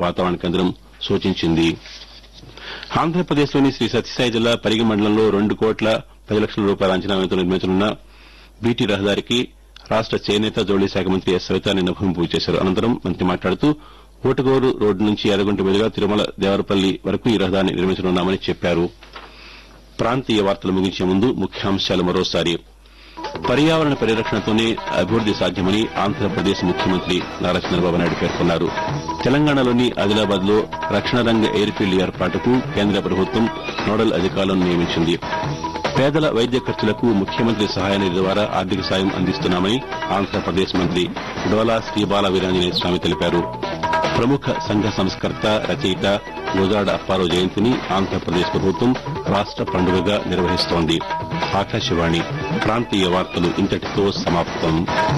వాతావరణ కేంద్రం సూచించింది ఆంధ్రప్రదేశ్లోని శ్రీ సత్యసాయి జిల్లా పరిగి మండలంలో రెండు కోట్ల పది లక్షల రూపాయల అంచనా వ్యయంతో నిర్మించనున్న బీటీ రహదారికి రాష్ట చేనేత జౌళి శాఖ మంత్రి ఎస్ సవిత నిన్న భూమి పూజ చేశారు అనంతరం మంత్రి మాట్లాడుతూ ఊటగోరు రోడ్డు నుంచి ఎర్రగుంట మీదుగా తిరుమల దేవరపల్లి వరకు ఈ రహదారిని నిర్మించనున్నామని చెప్పారు ప్రాంతీయ వార్తలు ముగించే ముందు ముఖ్యాంశాలు మరోసారి పర్యావరణ పరిరక్షణతోనే అభివృద్ది సాధ్యమని ఆంధ్రప్రదేశ్ ముఖ్యమంత్రి నారా చంద్రబాబు నాయుడు పేర్కొన్నారు తెలంగాణలోని ఆదిలాబాద్ లో రక్షణ రంగ ఎయిర్ఫీల్డ్ ఏర్పాటుకు కేంద్ర ప్రభుత్వం నోడల్ అధికారులను నియమించింది పేదల వైద్య ఖర్చులకు ముఖ్యమంత్రి సహాయ నిధి ద్వారా ఆర్థిక సాయం అందిస్తున్నామని ఆంధ్రప్రదేశ్ మంత్రి డోలా శ్రీబాల వీరాంజనేయ స్వామి తెలిపారు ప్రముఖ సంఘ సంస్కర్త రచయిత గుజాడ అప్పారావు జయంతిని ఆంధ్రప్రదేశ్ ప్రభుత్వం రాష్ట పండుగగా నిర్వహిస్తోంది ఆకాశవాణి ప్రాంతీయ వార్తలు ఇంతటితో సమాప్తం